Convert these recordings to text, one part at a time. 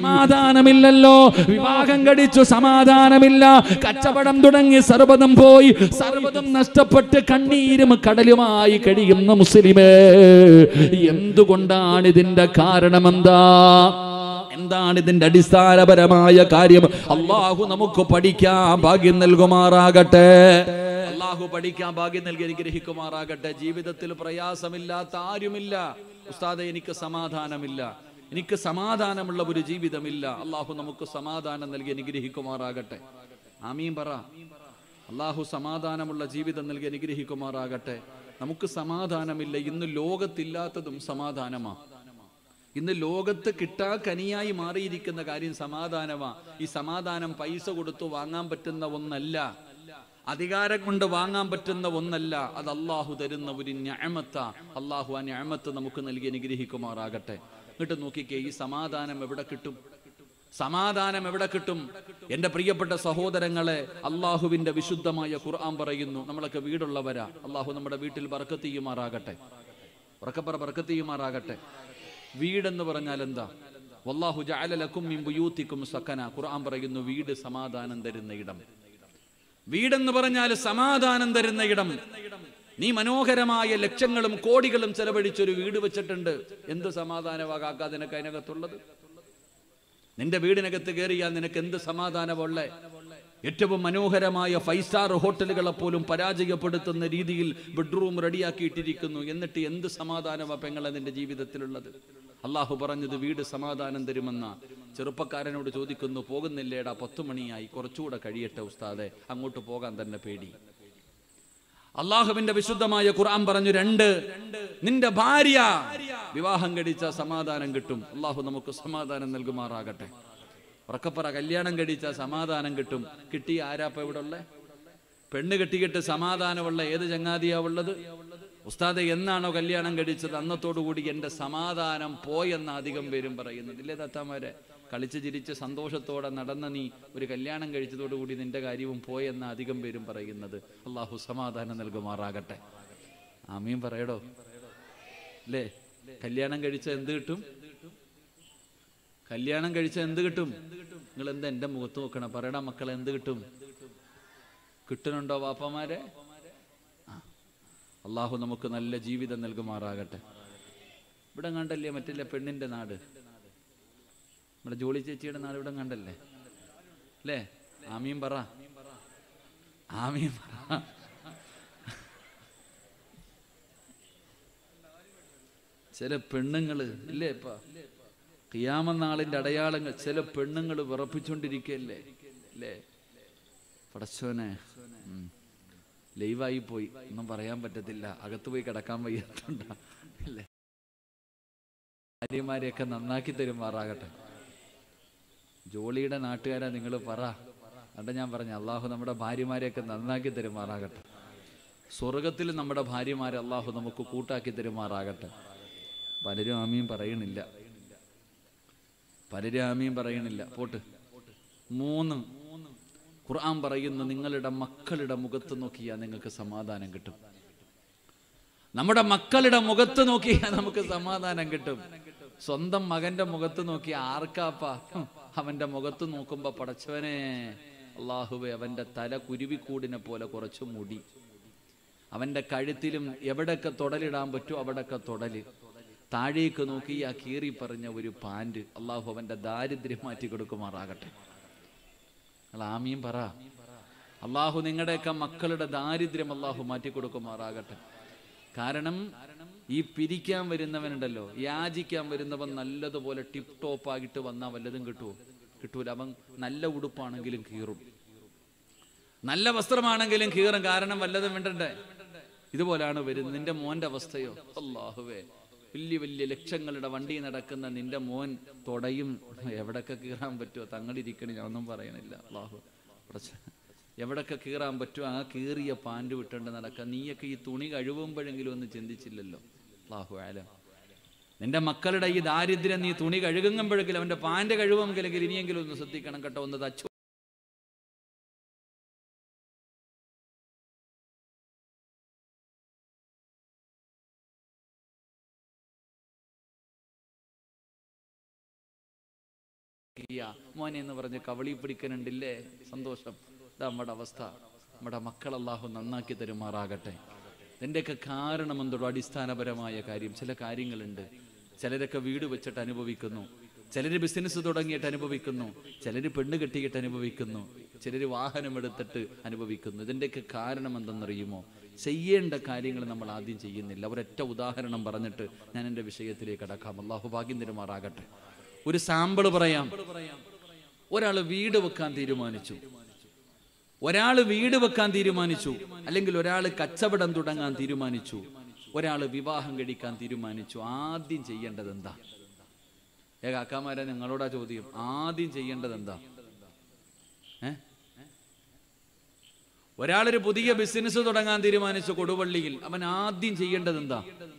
സമാധാനമില്ലല്ലോ വിവാഹം കഴിച്ചു സമാധാനമില്ല കച്ചവടം തുടങ്ങി സർവ്വതും പോയി സർവ്വതും നഷ്ടപ്പെട്ട് കണ്ണീരും കടലുമായി കഴിയുന്ന മുസ്ലിമേ എന്തുകൊണ്ടാണ് ഇതിന്റെ കാരണമെന്താ എന്താണ് ഇതിന്റെ അടിസ്ഥാനപരമായ കാര്യം അള്ളാഹു നമുക്ക് പഠിക്കാൻ ഭാഗ്യം നൽകുമാറാകട്ടെ അള്ളാഹു പഠിക്കാൻ ഭാഗ്യം നൽകി അനുഗ്രഹിക്കുമാറാകട്ടെ ജീവിതത്തിൽ പ്രയാസമില്ലാത്ത ആരുമില്ല ഉസ്താദെ എനിക്ക് സമാധാനമില്ല എനിക്ക് സമാധാനമുള്ള ഒരു ജീവിതമില്ല അള്ളാഹു നമുക്ക് സമാധാനം നൽകി അനുഗ്രഹിക്കുമാറാകട്ടെ ആമീൻ പറ അള്ളാഹു സമാധാനമുള്ള ജീവിതം നൽകി അനുഗ്രഹിക്കുമാറാകട്ടെ നമുക്ക് സമാധാനമില്ല ഇന്ന് ലോകത്തില്ലാത്തതും സമാധാനമാ ഇന്ന് ലോകത്ത് കിട്ടാ കനിയായി മാറിയിരിക്കുന്ന കാര്യം സമാധാനമാ ഈ സമാധാനം പൈസ കൊടുത്തു വാങ്ങാൻ പറ്റുന്ന ഒന്നല്ല അധികാരം കൊണ്ട് വാങ്ങാൻ പറ്റുന്ന ഒന്നല്ല അത് അള്ളാഹു തരുന്ന ഒരു ഞാമത്ത അള്ളാഹു ആ ഞാമത്ത് നമുക്ക് നൽകി അനുഗ്രഹിക്കുമാറാകട്ടെ എന്നിട്ട് നോക്കിക്കേ ഈ സമാധാനം എവിടെ കിട്ടും സമാധാനം എവിടെ കിട്ടും എന്റെ പ്രിയപ്പെട്ട സഹോദരങ്ങളെ അള്ളാഹുവിന്റെ വിശുദ്ധമായ ഖുർആൻ പറയുന്നു നമ്മളൊക്കെ വീടുള്ളവരാ അള്ളാഹു നമ്മുടെ വീട്ടിൽ ബർക്കത്ത് ചെയ്യുമാറാകട്ടെ ഉറക്കപ്പറ ബർക്കത്ത് ചെയ്യുമാറാകട്ടെ വീടെന്ന് പറഞ്ഞാൽ എന്താ വല്ലാഹു ജഅല ലക്കും മിൻ ബുയൂത്തിക്കും സക്കന ഖുർആൻ പറയുന്നു വീട് സമാധാനം തരുന്ന ഇടം വീടെന്ന് പറഞ്ഞാൽ സമാധാനം തരുന്ന ഇടം നീ മനോഹരമായ ലക്ഷങ്ങളും കോടികളും ചെലവഴിച്ചൊരു വീട് വെച്ചിട്ടുണ്ട് എന്ത് സമാധാനമാകാ നിനക്ക് അതിനകത്തുള്ളത് നിന്റെ വീടിനകത്ത് കയറിയാൽ നിനക്ക് എന്ത് സമാധാനമുള്ളേ ഏറ്റവും മനോഹരമായ ഫൈവ് സ്റ്റാർ ഹോട്ടലുകളെ പോലും പരാജയപ്പെടുത്തുന്ന രീതിയിൽ ബെഡ്റൂം റെഡിയാക്കിയിട്ടിരിക്കുന്നു എന്നിട്ട് എന്ത് സമാധാനമാ പെങ്ങളെ നിന്റെ ജീവിതത്തിലുള്ളത് അള്ളാഹു പറഞ്ഞത് വീട് സമാധാനം തരുമെന്ന ചെറുപ്പക്കാരനോട് ചോദിക്കുന്നു പോകുന്നില്ലേടാ പത്തു മണിയായി കുറച്ചുകൂടെ കഴിയട്ടെ ഉസ്താദെ അങ്ങോട്ട് പോകാൻ തന്നെ പേടി അള്ളാഹുവിന്റെ വിശുദ്ധമായ ഖുർആൻ പറഞ്ഞു രണ്ട് നിന്റെ ഭാര്യ വിവാഹം കഴിച്ച സമാധാനം കിട്ടും അള്ളാഹു നമുക്ക് സമാധാനം നൽകുമാറാകട്ടെ ഉറക്കപ്പറ കല്യാണം കഴിച്ച സമാധാനം കിട്ടും കിട്ടിയ ആരാപ്പ ഇവിടെ ഉള്ളേ പെണ്ണ് കെട്ടിക്കിട്ട് സമാധാനമുള്ള ഏത് ചങ്ങാതിയാ ഉള്ളത് ഉസ്താദെ എന്നാണോ കല്യാണം കഴിച്ചത് അന്നത്തോടു കൂടി എന്റെ സമാധാനം പോയെന്ന അധികം പേരും പറയുന്നത് ഇല്ലേ തത്താമാരെ കളിച്ച് ചിരിച്ച് സന്തോഷത്തോടെ നടന്ന നീ ഒരു കല്യാണം കഴിച്ചതോടുകൂടി നിന്റെ കാര്യവും പോയെന്ന അധികം പേരും പറയുന്നത് അള്ളാഹു സമാധാനം നൽകുമാറാകട്ടെ ആമീൻ പറയടോ അല്ലേ കല്യാണം കഴിച്ച എന്ത് കിട്ടും കല്യാണം കഴിച്ച എന്ത് കിട്ടും നിങ്ങൾ എന്താ എന്റെ മുഖത്ത് നോക്കണം പറയടാ മക്കളെ എന്ത് കിട്ടും കിട്ടുന്നുണ്ടോ വാപ്പമാരെ ആ. അള്ളാഹു നമുക്ക് നല്ല ജീവിതം നൽകുമാറാകട്ടെ ഇവിടെ കണ്ടല്ലേ മറ്റില്ല പെണ്ണിന്റെ നാട് നമ്മുടെ ജോളി ചേച്ചിയുടെ നാട് ഇവിടെ കണ്ടല്ലേ അല്ലേ ആമീൻ പറ ആമീൻ പറ ചില പെണ്ണുങ്ങള് ഇല്ലേ ഇപ്പ കിയാമനാളിന്റെ അടയാളങ്ങൾ ചില പെണ്ണുങ്ങൾ വിറപ്പിച്ചോണ്ടിരിക്കല്ലേ അല്ലേ പടച്ചോനെ ഉം. ലൈവായി പോയി ഒന്നും പറയാൻ പറ്റത്തില്ല അകത്ത് പോയി കിടക്കാൻ വയ്യാത്തോണ്ട അല്ലേ ഭാര്യമാരെയൊക്കെ നന്നാക്കി തരുമാറാകട്ടെ ജോളിയുടെ നാട്ടുകാരാ നിങ്ങൾ പറ അതുകൊണ്ട് ഞാൻ പറഞ്ഞു അള്ളാഹു നമ്മുടെ ഭാര്യമാരെയൊക്കെ നന്നാക്കി തരുമാറാകട്ടെ സ്വർഗത്തിൽ നമ്മുടെ ഭാര്യമാരെ അള്ളാഹു നമുക്ക് കൂട്ടാക്കി തരുമാറാകട്ടെ പലരും ആമീൻ പറയണില്ല പലരും ആമീൻ പറയണില്ല പോട്ട് മൂന്ന് ഖുർആൻ പറയുന്നു നിങ്ങളുടെ മക്കളുടെ മുഖത്ത് നോക്കിയാൽ നിങ്ങൾക്ക് സമാധാനം കിട്ടും നമ്മുടെ മക്കളുടെ മുഖത്ത് നോക്കിയാൽ നമുക്ക് സമാധാനം കിട്ടും സ്വന്തം മകന്റെ മുഖത്ത് നോക്കി ആർക്കാപ്പ ഹും, അവന്റെ മുഖത്ത് നോക്കുമ്പോ പടച്ചവനെ അള്ളാഹുവെ അവന്റെ തല കുരുവിക്കൂടിനെ പോലെ കുറച്ച് മുടി അവന്റെ കഴുത്തിലും എവിടെയൊക്കെ തൊടലിടാൻ പറ്റുമോ അവിടെയൊക്കെ തൊടല് താഴേക്ക് നോക്കി ആ കീറി പറഞ്ഞ ഒരു പാൻറ് അള്ളാഹു അവന്റെ ദാരിദ്ര്യം മാറ്റി കൊടുക്കുമാറാകട്ടെ നിങ്ങൾ ആമീൻ പറ അള്ളാഹു നിങ്ങളുടെയൊക്കെ മക്കളുടെ ദാരിദ്ര്യം അള്ളാഹു മാറ്റി കൊടുക്കുമാറാകട്ടെ കാരണം ഈ പിരിക്കാൻ വരുന്നവനുണ്ടല്ലോ യാചിക്കാൻ വരുന്നവൻ നല്ലതുപോലെ ടിപ് ടോപ്പ് ആയിട്ട് വന്നാൽ വല്ലതും കിട്ടുമോ കിട്ടൂല അവൻ നല്ല ഉടുപ്പാണെങ്കിലും കീറും നല്ല വസ്ത്രമാണെങ്കിലും കീറും കാരണം വല്ലതും വേണ്ടണ്ടേ ഇതുപോലാണ് വരുന്നത് നിന്റെ മോന്റെ അവസ്ഥയോ അള്ളാഹുവേ വലിയ വലിയ ലക്ഷങ്ങളുടെ വണ്ടി നടക്കുന്ന നിന്റെ മോൻ തൊടയും എവിടൊക്കെ കീറാൻ പറ്റുമോ തങ്ങളിരിക്കണ ഞാനൊന്നും പറയണില്ല അള്ളാഹു കുറച്ച് എവിടൊക്കെ കീറാൻ പറ്റുമോ ആ കീറിയ പാൻറ് വിട്ടുകൊണ്ട് നടക്കുക നീയൊക്കെ ഈ തുണി കഴുകുമ്പോഴെങ്കിലും ഒന്ന് ചിന്തിച്ചില്ലല്ലോ അള്ളാഹു ആലം നിന്റെ മക്കളുടെ ഈ ദാരിദ്ര്യം നീ തുണി കഴുകുമ്പോഴെങ്കിലും അവന്റെ പാൻറ് കഴുകുമെങ്കിലും ഇനിയെങ്കിലും ഒന്ന് ശ്രദ്ധിക്കണം കേട്ടോ ഒന്ന് തച്ചു വിളിക്കുക മോനെ എന്ന് പറഞ്ഞ് കവളി പിടിക്കനുണ്ടില്ലേ സന്തോഷം ഇതാ നമ്മുടെ അവസ്ഥ നമ്മുടെ മക്കൾ അള്ളാഹു നന്നാക്കി തരുമാറാകട്ടെ ഇതിൻ്റെയൊക്കെ കാരണം എന്തോ അടിസ്ഥാനപരമായ കാര്യം ചില കാര്യങ്ങളുണ്ട് ചിലരൊക്കെ വീട് വെച്ചിട്ട് അനുഭവിക്കുന്നു ചിലര് ബിസിനസ് തുടങ്ങിയിട്ട് അനുഭവിക്കുന്നു ചിലര് പെണ്ണ് കെട്ടിയിട്ട് അനുഭവിക്കുന്നു ചിലര് വാഹനം എടുത്തിട്ട് അനുഭവിക്കുന്നു ഇതിൻ്റെയൊക്കെ കാരണം എന്തെന്നറിയുമോ ചെയ്യേണ്ട കാര്യങ്ങൾ നമ്മൾ ആദ്യം ചെയ്യുന്നില്ല ഒരൊറ്റ ഉദാഹരണം പറഞ്ഞിട്ട് ഞാൻ എൻ്റെ വിഷയത്തിലേക്ക് കടക്കാം അള്ളാഹു ഭാഗ്യം തരുമാറാകട്ടെ ഒരു സാമ്പിൾ പറയാം ഒരാൾ വീട് വെക്കാൻ തീരുമാനിച്ചു ഒരാൾ വീട് വെക്കാൻ തീരുമാനിച്ചു അല്ലെങ്കിൽ ഒരാൾ കച്ചവടം തുടങ്ങാൻ തീരുമാനിച്ചു ഒരാൾ വിവാഹം കഴിക്കാൻ തീരുമാനിച്ചു ആദ്യം ചെയ്യേണ്ടത് എന്താ ഏ കാക്കാമാരെ നിങ്ങളോടാ ചോദ്യം ആദ്യം ചെയ്യേണ്ടത് എന്താ ഏ ഒരാളൊരു പുതിയ ബിസിനസ് തുടങ്ങാൻ തീരുമാനിച്ചു കൊടുവള്ളിയിൽ അവൻ ആദ്യം ചെയ്യേണ്ടത് എന്താ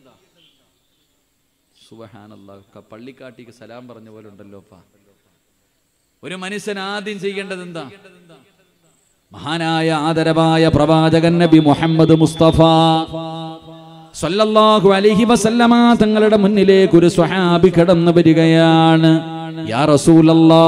സുബഹാനല്ല പള്ളിക്കാട്ടിക്ക് സലാം പറഞ്ഞ പോലെ ഉണ്ടല്ലോ അപ്പ ഒരു മനുഷ്യൻ ആദ്യം ചെയ്യേണ്ടത് എന്താ മഹാനായ ആദരവായ പ്രവാചകൻ നബി മുഹമ്മദ് മുസ്തഫ സല്ലല്ലാഹു അലൈഹി വസല്ലമ തങ്ങളുടെ മുന്നിലേക്ക് ഒരു സ്വഹാബി കടന്നു വരികയാണ് യാ റസൂലല്ലാ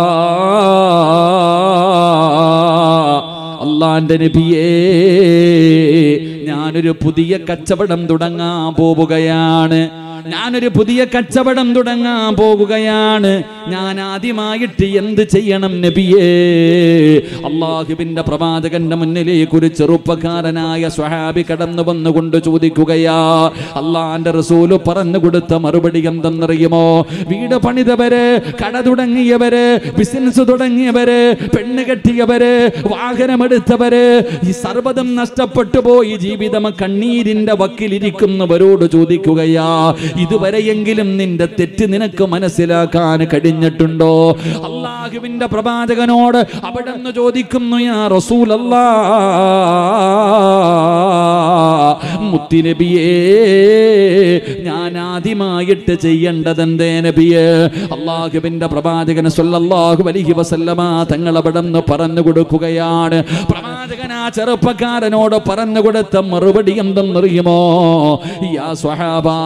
അള്ളാന്റെ നബിയേ ഞാനൊരു പുതിയ കച്ചവടം തുടങ്ങാൻ പോവുകയാണ് ഞാനൊരു പുതിയ കച്ചവടം തുടങ്ങാൻ പോകുകയാണ് ഞാൻ ആദ്യമായിട്ട് എന്ത് ചെയ്യണം നബിയേ അള്ളാഹുവിന്റെ പ്രവാചകന്റെ മുന്നിലേക്ക് ഒരു ചെറുപ്പക്കാരനായ സ്വഹാബി കടന്നു വന്നുകൊണ്ട് ചോദിക്കുകയാ അള്ളാന്റെ റസൂല് പറഞ്ഞു കൊടുത്ത മറുപടി എന്തെന്നറിയുമോ വീട് പണിതവര് കട തുടങ്ങിയവര് ബിസിനസ് തുടങ്ങിയവര് പെണ്ണ് കെട്ടിയവര് വാഹനമെടുത്തവര് ഈ സർവ്വതം നഷ്ടപ്പെട്ടു പോയി ജീവിതം കണ്ണീരിന്റെ വക്കിലിരിക്കുന്നവരോട് ചോദിക്കുകയാ ഇതുവരെയെങ്കിലും നിന്റെ തെറ്റ് നിനക്ക് മനസ്സിലാക്കാൻ കഴിഞ്ഞിട്ടുണ്ടോ അള്ളാഹുവിന്റെ പ്രവാചകനോട് അവിടെ നിന്ന് ചോദിക്കുന്നു യാ റസൂലല്ലാ മുത്തിനബിയേ ഞാൻ ആദ്യമായിട്ട് ചെയ്യേണ്ടത് എന്തേ നബിയെ അള്ളാഹുവിന്റെ പ്രവാചകൻ സല്ലല്ലാഹു അലൈഹി വസല്ലമ തങ്ങൾ അവിടെ നിന്ന് പറഞ്ഞു കൊടുക്കുകയാണ് പ്രവാചകൻ ആ ചെറുപ്പക്കാരനോട് പറഞ്ഞു കൊടുത്ത മറുപടി എന്തെന്നറിയുമോ യാ സ്വഹാബാ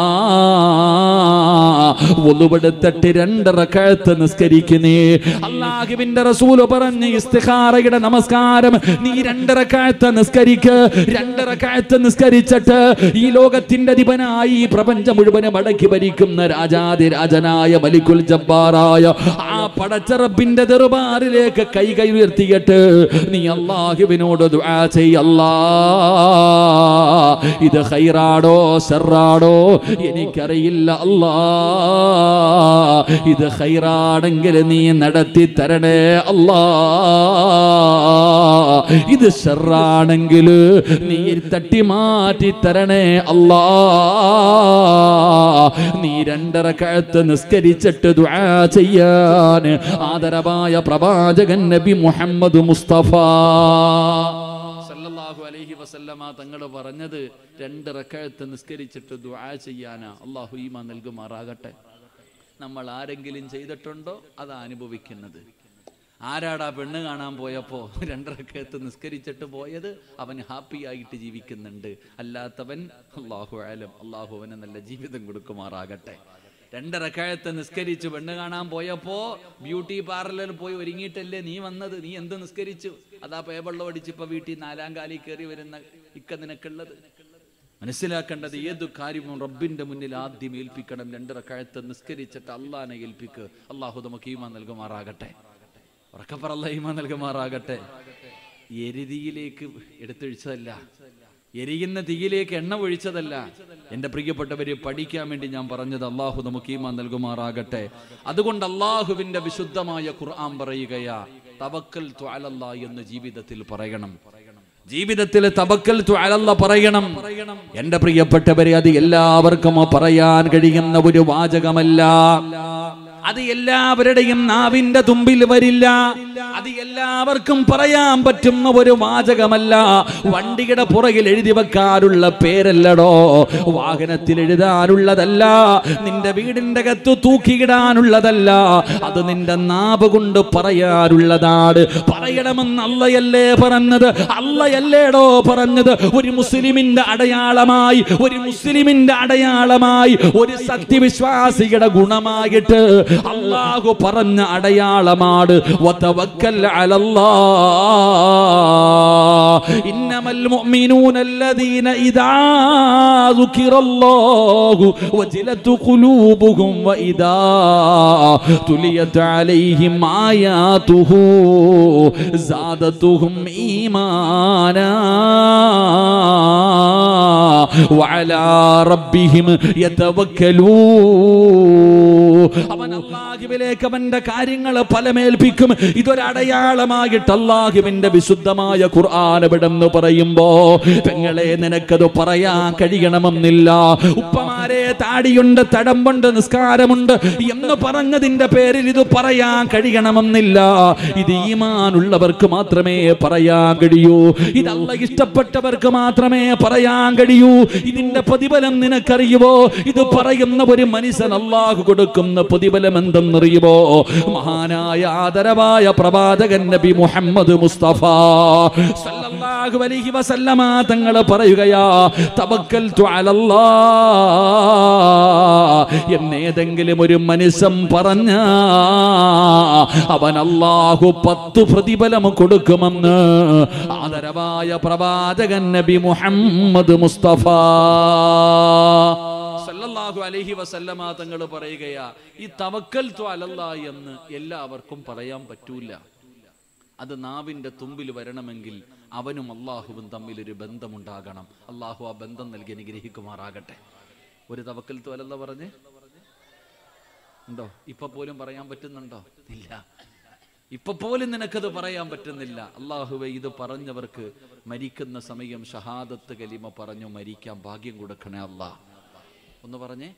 ഒന്നുപെടുത്തിട്ട് രണ്ടറക്കഴത്ത് നിസ്കരിക്കുന്നേ അള്ളാഹുവിന്റെ റസൂല് പറഞ്ഞ് ഇസ്തിഖാറയുടെ നമസ്കാരം നീ രണ്ടറക്കഴത്ത് നിസ്കരിക്ക് രണ്ടറക്കഴത്ത് നിസ്കരിച്ചിട്ട് ഈ ലോകത്തിന്റെ അധിപനായി ഈ പ്രപഞ്ചം മുഴുവനും അടക്കി ഭരിക്കുന്ന രാജാതിരാജനായ മലിക്കുൽ ജബ്ബാറായ ആ പടച്ചറബിന്റെ ദർബാറിലേക്ക് കൈ കൈ ഉയർത്തിയിട്ട് നീ അള്ളാഹുവിനോട് ദുആ ചെയ്യല്ലാ ഇത് ഹൈറാടോ ഷെറാടോ എനിക്കറിയില്ല അല്ലാ ഇത് ഹൈറാണെങ്കിൽ നീ നടത്തി തരണേ അല്ലാ ഇത് ഷെറാണെങ്കിൽ നീ തട്ടി മാറ്റി തരണേ അല്ലാ നീ രണ്ടര കഴുത്ത് നിസ്കരിച്ചിട്ട് ദുആ ചെയ്യാൻ ആദരവായ പ്രവാചകൻ നബി മുഹമ്മദ് മുസ്തഫ സല്ലല്ലാഹു അലൈഹി വസല്ലമ തങ്ങൾ പറഞ്ഞത് രണ്ട് റക്കഴത്ത് നിസ്കരിച്ചിട്ട് ദുആ ചെയ്യാനാ അള്ളാഹു ഈമ നൽകുമാറാകട്ടെ നമ്മൾ ആരെങ്കിലും ചെയ്തിട്ടുണ്ടോ അതാ അനുഭവിക്കുന്നത് ആരാടാ പെണ്ണ് കാണാൻ പോയപ്പോ രണ്ടരക്കത്ത് നിസ്കരിച്ചിട്ട് പോയത് അവൻ ഹാപ്പി ആയിട്ട് ജീവിക്കുന്നുണ്ട് അല്ലാത്തവൻ അള്ളാഹു ആലം അള്ളാഹു അവന് നല്ല ജീവിതം കൊടുക്കുമാറാകട്ടെ രണ്ടരക്കായത്ത് നിസ്കരിച്ചു പെണ്ണ് കാണാൻ പോയപ്പോ ബ്യൂട്ടി പാർലറിൽ പോയി ഒരുങ്ങിയിട്ടല്ലേ നീ വന്നത് നീ എന്ത് നിസ്കരിച്ചു അതാ പേവെള്ളം അടിച്ച് ഇപ്പൊ വീട്ടിൽ നാലാം കാലിൽ കയറി വരുന്ന ഇക്ക നിനക്കുള്ളത് മനസ്സിലാക്കേണ്ടത് ഏതു കാര്യവും റബ്ബിന്റെ മുന്നിൽ ആദ്യം ഏൽപ്പിക്കണം രണ്ടരക്കായത്ത് നിസ്കരിച്ചിട്ട് അള്ളാനെ ഏൽപ്പിക്ക് അള്ളാഹു നമുക്ക് ഈമാ നൽകുമാറാകട്ടെ ഉറക്കപ്പറല്ല ഈമാ നൽകുമാറാകട്ടെ എരുതിയിലേക്ക് എടുത്തൊഴിച്ചതല്ല എരിയുന്ന തീയിലേക്ക് എണ്ണ ഒഴിച്ചതല്ല എന്റെ പ്രിയപ്പെട്ടവരെ പഠിക്കാൻ വേണ്ടി ഞാൻ പറഞ്ഞത് അള്ളാഹു നമുക്ക് ഈമാൻ നൽകുമാറാകട്ടെ അതുകൊണ്ട് അള്ളാഹുവിന്റെ വിശുദ്ധമായ ഖുർആൻ പറയുകയാ തവക്കൽ ത്വാലല്ല എന്ന് ജീവിതത്തിൽ പറയണം ജീവിതത്തിൽ തബക്കൽ ത്വാലല്ല പറയണം എന്റെ പ്രിയപ്പെട്ടവരെ അത് എല്ലാവർക്കും പറയാൻ കഴിയുന്ന ഒരു വാചകമല്ല അത് എല്ലാവരുടെയും നാവിന്റെ തുമ്പിൽ വരില്ല അത് എല്ലാവർക്കും പറയാൻ പറ്റുന്ന ഒരു വാചകമല്ല വണ്ടിയുടെ പുറകിൽ എഴുതി വെക്കാറുള്ള പേരല്ലടോ വാഹനത്തിൽ എഴുതാനുള്ളതല്ല നിന്റെ വീടിന്റെ അകത്ത് തൂക്കിയിടാനുള്ളതല്ല അത് നിന്റെ നാവ് കൊണ്ട് പറയാനുള്ളതാണ് പറയണമെന്ന് അല്ലയല്ലേ പറഞ്ഞത് അല്ലയല്ലേടോ പറഞ്ഞത് ഒരു മുസ്ലിമിന്റെ അടയാളമായി ഒരു മുസ്ലിമിന്റെ അടയാളമായി ഒരു സത്യവിശ്വാസിയുടെ ഗുണമായിട്ട് അള്ളാഹു പറഞ്ഞ അടയാളമാണ് വതവക്കൽ അലല്ലാ ഇന്നമൽ മുഅ്മിനൂന الذين إذا ذكر الله وجلت قلوبهم وإذا تليت عليهم آياته زادتهم إيمانا وعلى ربهم يتوكلون അവൻ അള്ളാഹുവിലേക്ക് അവന്റെ കാര്യങ്ങൾ ഫലമേൽപ്പിക്കും ഇതൊരടയാളമായിട്ട് അള്ളാഹുവിന്റെ വിശുദ്ധമായ ഖുർആൻ വിടെന്ന് പറയുമ്പോ പെങ്ങളെ നിനക്കത് പറയാൻ കഴിയണമെന്നില്ല ഉപ്പമാരെ താടിയുണ്ട് തടമ്പുണ്ട് നിസ്കാരമുണ്ട് എന്ന് പറഞ്ഞതിന്റെ പേരിൽ ഇത് പറയാൻ കഴിയണമെന്നില്ല ഇത് ഈമാനുള്ളവർക്ക് മാത്രമേ പറയാൻ കഴിയൂ ഇതല്ല ഇഷ്ടപ്പെട്ടവർക്ക് മാത്രമേ പറയാൻ കഴിയൂ ഇതിന്റെ പ്രതിഫലം നിനക്കറിയുമോ ഇത് പറയുന്ന ഒരു മനുഷ്യൻ അള്ളാഹു കൊടുക്കുന്ന പ്രതിഫലം എന്തെന്നറിയുമോ മഹാനായ ആദരവായ പ്രവാചകൻ നബി മുഹമ്മദ് മുസ്തഫ സല്ലല്ലാഹു അലൈഹി വസല്ലമ തങ്ങൾ പറയുകയാ തവക്കൽതു അലല്ലാ എന്നേതെങ്കിലും ഒരു മനുഷ്യൻ പറഞ്ഞ അവൻ അള്ളാഹു പത്ത് പ്രതിഫലം കൊടുക്കുമെന്ന് ആദരവായ പ്രവാചകൻ നബി മുഹമ്മദ് മുസ്തഫ സല്ലല്ലാഹു അലൈഹി വസല്ലമ തങ്ങൾ പറയുകയാ ഈ തവക്കൽ അലല്ല എന്ന് എല്ലാവർക്കും പറയാൻ പറ്റൂല അത് നാവിന്റെ തുമ്പിൽ വരണമെങ്കിൽ അവനും അള്ളാഹുവും തമ്മിൽ ഒരു ബന്ധമുണ്ടാകണം അള്ളാഹു ആ ബന്ധം നൽകി അനുഗ്രഹിക്കുമാറാകട്ടെ ഒരു തവക്കൽ അലല്ല പറഞ്ഞ് ഉണ്ടോ ഇപ്പൊ പോലും പറയാൻ പറ്റുന്നുണ്ടോ ഇല്ല ഇപ്പൊ പോലും നിനക്കത് പറയാൻ പറ്റുന്നില്ല അള്ളാഹുവെ ഇത് പറഞ്ഞവർക്ക് മരിക്കുന്ന സമയം ഷഹാദത്ത് കലിമ പറഞ്ഞു മരിക്കാൻ ഭാഗ്യം കൊടുക്കണേ അല്ലാ ഒന്ന് പറഞ്ഞേ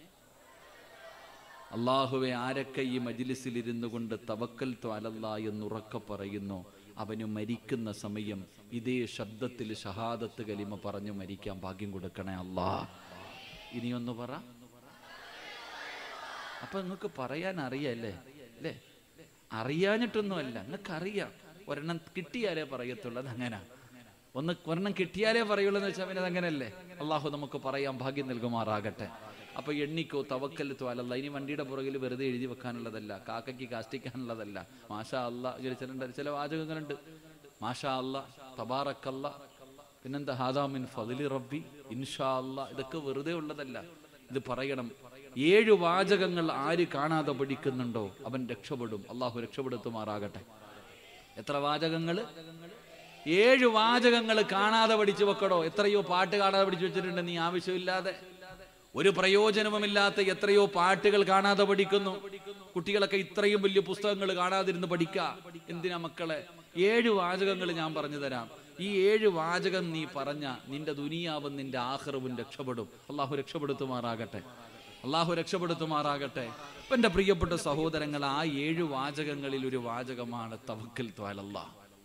അള്ളാഹുവെ ആരൊക്കെ ഈ മജിലിസിൽ ഇരുന്നു കൊണ്ട് തവക്കൽ ത്വാലല്ല എന്നുറക്കെ പറയുന്നു അവന് മരിക്കുന്ന സമയം ഇതേ ശബ്ദത്തിൽ ഷഹാദത്ത് കലിമ പറഞ്ഞു മരിക്കാൻ ഭാഗ്യം കൊടുക്കണേ അല്ലാ ഇനിയൊന്ന് പറ അപ്പൊ നിങ്ങൾക്ക് പറയാൻ അറിയല്ലേ അല്ലേ അറിയാഞ്ഞിട്ടൊന്നുമല്ല നിങ്ങൾക്ക് അറിയാം ഒരെണ്ണം കിട്ടിയാലേ പറയത്തുള്ളൂ അതങ്ങനെ ഒന്ന് ഒരെണ്ണം കിട്ടിയാലേ പറയുള്ളൂ എന്ന് വെച്ചാൽ പിന്നെ അതങ്ങനല്ലേ അള്ളാഹു നമുക്ക് പറയാൻ ഭാഗ്യം നൽകുമാറാകട്ടെ അപ്പൊ എണ്ണിക്കോ തവക്കല്ലത്തു അലല്ല ഇനി വണ്ടിയുടെ പുറകിൽ വെറുതെ എഴുതി വെക്കാനുള്ളതല്ല കാക്കയ്ക്ക് കാഷ്ടിക്കാനുള്ളതല്ല മാഷാ അല്ല ചില ചില വാചകങ്ങളുണ്ട് മാഷാ അല്ല തബാറക്കല്ല പിന്നെന്താ ഹാദാമിൻ ഫതിലി റബ്ബി ഇൻഷാ അല്ല ഇതൊക്കെ വെറുതെ ഉള്ളതല്ല ഇത് പറയണം ഏഴ് വാചകങ്ങൾ ആര് കാണാതെ പഠിക്കുന്നുണ്ടോ അവൻ രക്ഷപ്പെടും അള്ളാഹു രക്ഷപ്പെടുത്തുമാറാകട്ടെ എത്ര വാചകങ്ങൾ ഏഴ് വാചകങ്ങൾ കാണാതെ പഠിച്ചു വെക്കടോ എത്രയോ പാട്ട് കാണാതെ പഠിച്ചു വെച്ചിട്ടുണ്ട് നീ ആവശ്യമില്ലാതെ ഒരു പ്രയോജനവുമില്ലാത്ത എത്രയോ പാട്ടുകൾ കാണാതെ പഠിക്കുന്നു കുട്ടികളൊക്കെ ഇത്രയും വലിയ പുസ്തകങ്ങൾ കാണാതിരുന്ന് പഠിക്ക എന്തിനാ മക്കളെ ഏഴ് വാചകങ്ങൾ ഞാൻ പറഞ്ഞു തരാം ഈ ഏഴ് വാചകം നീ പറഞ്ഞ നിന്റെ ദുനിയാവും നിന്റെ ആഹ്റവും രക്ഷപ്പെടും അള്ളാഹു രക്ഷപ്പെടുത്തുമാറാകട്ടെ അള്ളാഹു രക്ഷപ്പെടുത്തുമാറാകട്ടെ ഇപ്പൊ എന്റെ പ്രിയപ്പെട്ട സഹോദരങ്ങൾ ആ ഏഴ് വാചകങ്ങളിൽ ഒരു വാചകമാണ് തവക്കൽ ത്വാലല്ലാ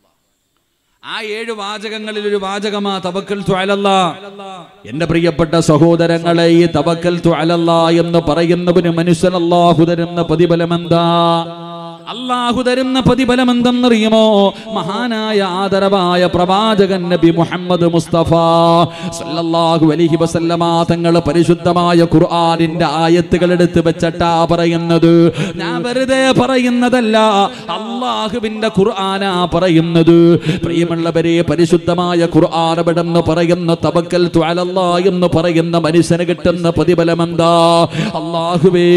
ആ ഏഴ് വാചകങ്ങളിൽ ഒരു വാചകമാ തവക്കൽ ത്വാലല്ല എന്റെ പ്രിയപ്പെട്ട സഹോദരങ്ങളെ ഈ തവക്കൽ ത്വാലല്ല എന്ന് പറയുന്നവന് മനുഷ്യൻ അള്ളാഹു തരുന്ന പ്രതിഫലം എന്താ അള്ളാഹു തരുന്ന പ്രതിഫലം എന്തെന്നറിയുമോ മഹാനായ ആദരവായ പ്രവാചകൻ നബി മുഹമ്മദ് മുസ്തഫ സല്ലല്ലാഹു അലൈഹി വസല്ലമ തങ്ങൾ പരിശുദ്ധമായ ഖുർആനിന്റെ ആയത്തുകൾ എടുത്ത് വെച്ചിട്ടാ പറയുന്നത് ഞാൻ വെറുതെ പറയുന്നതല്ല അള്ളാഹുവിന്റെ ഖുർആനാ പറയുന്നത് പ്രിയമുള്ളവരെ പരിശുദ്ധമായ ഖുർആൻ എവിടെന്ന് പറയുന്ന തവക്കൽ ത്വലല്ലാ എന്ന് പറയുന്ന മനുഷ്യന് കിട്ടുന്ന പ്രതിഫലം എന്താ അള്ളാഹുവേ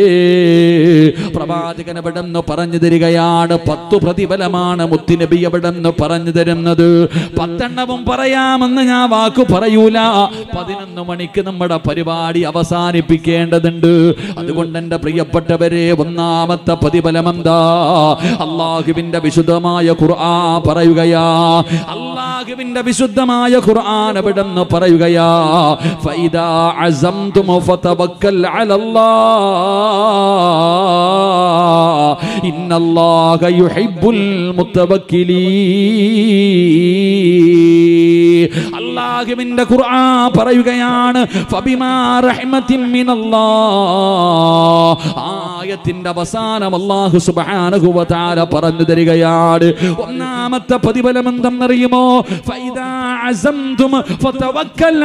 പ്രവാചകൻ എവിടെന്ന് പറഞ്ഞു തരികയാണ് പത്തു പ്രതിഫലമാണ് മുത്തുനബി എവിടെന്ന് പറഞ്ഞു തരുന്നത് പത്തെണ്ണവും പറയാമെന്ന് ഞാൻ വാക്കു പറയൂല പതിനൊന്ന് മണിക്ക് നമ്മുടെ പരിപാടി അവസാനിപ്പിക്കേണ്ടതുണ്ട് അതുകൊണ്ട് എന്റെ പ്രിയപ്പെട്ടവരെ ഒന്നാമത്തെ പ്രതിഫലം എന്താ അള്ളാഹുവിന്റെ വിശുദ്ധമായ ഖുർആ പറയുകയാ അള്ളാഹുവിന്റെ വിശുദ്ധമായ ഖുർആൻ എവിടെന്ന് പറയുകയാ ഫൈദാ അസംതും ഫതവക്കൽ അലല്ലാ ഇന്നല്ലാഹ യുഹിബ്ബുൽ മുത്തവക്കിലീൻ അല്ലാഹു അള്ളാഹുവിന്റെ ഖുർആൻ പറയുകയാണ് ഫബിമാ റഹ്മത്തിൻ മിനല്ലാഹ് ആയത്തിന്റെ അവസാനം അല്ലാഹു സുബ്ഹാനഹു വ തആല പറഞ്ഞു തരികയാണ് ഒന്നാമത്തെ പ്രതിഫലം എന്തെന്നറിയുമോ ഫൈദാ അസംതും ഫതവക്കൽ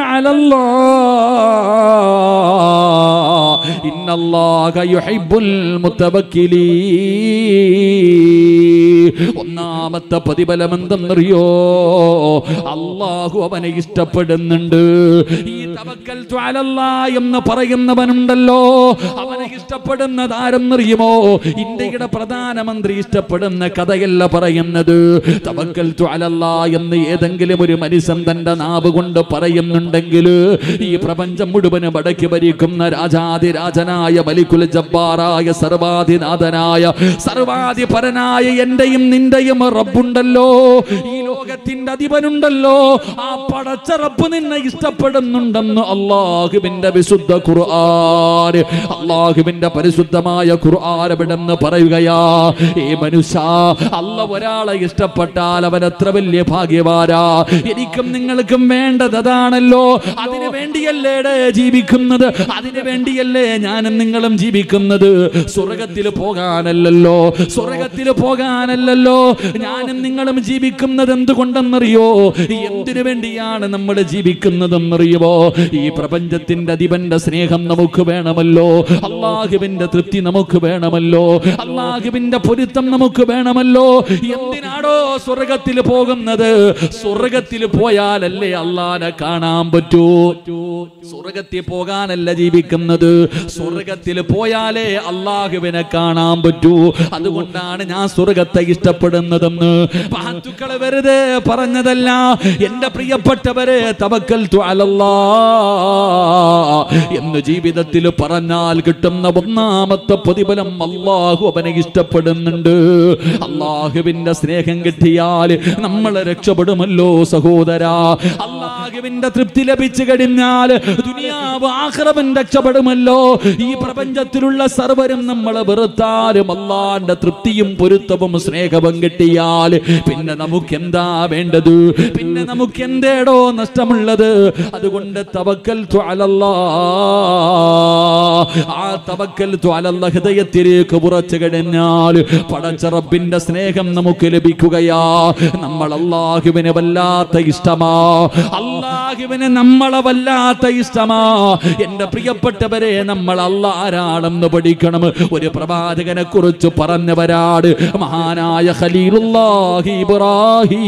അലല്ലാഹ് ഇന്നല്ലാഹ യുഹിബ്ബുൽ മുതവക്കിലീൻ ഒന്നാമത്തെ പ്രതിഫലം എന്തെന്നറിയോ അള്ളാഹു അവനെ ഇഷ്ടപ്പെടുന്നുണ്ട് ഈ തവക്കൽ ത്വാലല്ലാ എന്ന് പറയുന്നവനുണ്ടല്ലോ അവനെ ഇഷ്ടപ്പെടുന്നത് ആരെന്നറിയുമോ ഇന്ത്യയുടെ പ്രധാനമന്ത്രി ഇഷ്ടപ്പെടുന്ന കഥയല്ല പറയുന്നത് തവക്കൽ ത്വാലല്ലാ എന്ന് ഏതെങ്കിലും ഒരു മനുഷ്യൻ തന്റെ നാവ് കൊണ്ട് പറയുന്നുണ്ടെങ്കിൽ ഈ പ്രപഞ്ചം മുഴുവനും വടക്കി ഭരിക്കുന്ന രാജാതിരാജനായ മലിക്കുൽ ജബ്ബാറായ സർവാധിനാഥനായ സർവാധിപരനായ എന്റെയും നിന്റെയും റബ്ബുണ്ടല്ലോ ഈ ലോകത്തിന്റെ അധിപനുണ്ടല്ലോ ആ പടച്ച റബ്ബ് നിന്നെ ഇഷ്ടപ്പെടുന്നുണ്ടെന്ന് അള്ളാഹുവിന്റെ വിശുദ്ധ ഖുർആൻ അള്ളാഹുവിന്റെ പരിശുദ്ധമായ ഖുർആൻ എവിടെന്ന് പറയുകയാ ഈ മനുഷ്യ അല്ല ഒരാളെ ഇഷ്ടപ്പെട്ടാൽ അവൻ എത്ര വലിയ ഭാഗ്യവാരാ എനിക്കും നിങ്ങൾക്കും വേണ്ടത് അതാണല്ലോ അതിനു വേണ്ടിയല്ലേടെ ജീവിക്കുന്നത് അതിനു വേണ്ടിയല്ലേ ഞാനും നിങ്ങളും ജീവിക്കുന്നത് സ്വർഗത്തിൽ പോകാനല്ലല്ലോ സ്വർഗത്തിൽ പോകാനല്ലല്ലോ ഞാനും നിങ്ങളും ജീവിക്കുന്നത് എന്തുകൊണ്ടെന്നറിയോ എന്തിനു വേണ്ടിയാണ് നമ്മൾ ജീവിക്കുന്നതെന്നറിയുമോ ഈ പ്രപഞ്ചത്തിന്റെ അധിപന്റെ സ്നേഹം നമുക്ക് വേണമല്ലോ അള്ളാഹുവിന്റെ തൃപ്തി നമുക്ക് വേണമല്ലോ അള്ളാഹുവിന്റെ പൊരുത്തം നമുക്ക് വേണമല്ലോ എന്തിനാണോ സ്വർഗത്തിൽ പോകുന്നത് സ്വർഗത്തിൽ പോയാലല്ലേ അള്ളാനെ കാണാൻ പറ്റൂ സ്വർഗത്തിൽ പോകാനല്ല ജീവിക്കുന്നത് സ്വർഗത്തിൽ പോയാലേ അള്ളാഹുവിനെ കാണാൻ പറ്റൂ അതുകൊണ്ടാണ് ഞാൻ സ്വർഗത്തെ ഇഷ്ടപ്പെടുന്നതെന്ന് മഹത്തുക്കളെ വെറുതെ പറഞ്ഞതല്ല എന്റെ പ്രിയപ്പെട്ടവരെ തവക്കൽ അലല്ലാ എന്ന് ജീവിതത്തിൽ പറഞ്ഞാൽ കിട്ടുന്ന ഒന്നാമത്തെ പ്രതിഫലം അള്ളാഹു അവനെ ഇഷ്ടപ്പെടുന്നുണ്ട് അള്ളാഹുവിന്റെ സ്നേഹം കിട്ടിയാൽ നമ്മൾ രക്ഷപ്പെടുമല്ലോ സഹോദര അള്ളാഹുവിന്റെ തൃപ്തി ലഭിച്ചു കഴിഞ്ഞാൽ ദുനിയാവ് ആഹ്റവൻ രക്ഷപ്പെടുമല്ലോ ഈ പ്രപഞ്ചത്തിലുള്ള സർവരും നമ്മളെ വെറുത്താലും അള്ളാന്റെ തൃപ്തിയും പൊരുത്തവും സ്നേഹവും കിട്ടിയാൽ പിന്നെ നമുക്ക് എന്താ വേണ്ടത് പിന്നെ നമുക്ക് എന്തേടോ നഷ്ടമുള്ളത് അതുകൊണ്ട് തവക്കൽ ത്വാലല്ലാ ആ തവക്കൽ ത്വാലല്ല ഹൃദയത്തിലേക്ക് ഉറച്ചു കഴിഞ്ഞാൽ പടച്ച റബ്ബിന്റെ സ്നേഹം നമുക്ക് ലഭിക്കുകയാ നമ്മൾ അള്ളാഹുവിന് വല്ലാത്ത ഇഷ്ടമാ അള്ളാഹുവിന് നമ്മളെ വല്ലാത്ത ഇഷ്ടമാ എന്റെ പ്രിയപ്പെട്ടവരെ നമ്മൾ അള്ളാരാണെന്ന് പഠിക്കണം ഒരു പ്രവാചകനെ കുറിച്ച് പറഞ്ഞവരാട് മഹാനായ ഖലീലുല്ലാഹി ഇബ്രാഹിം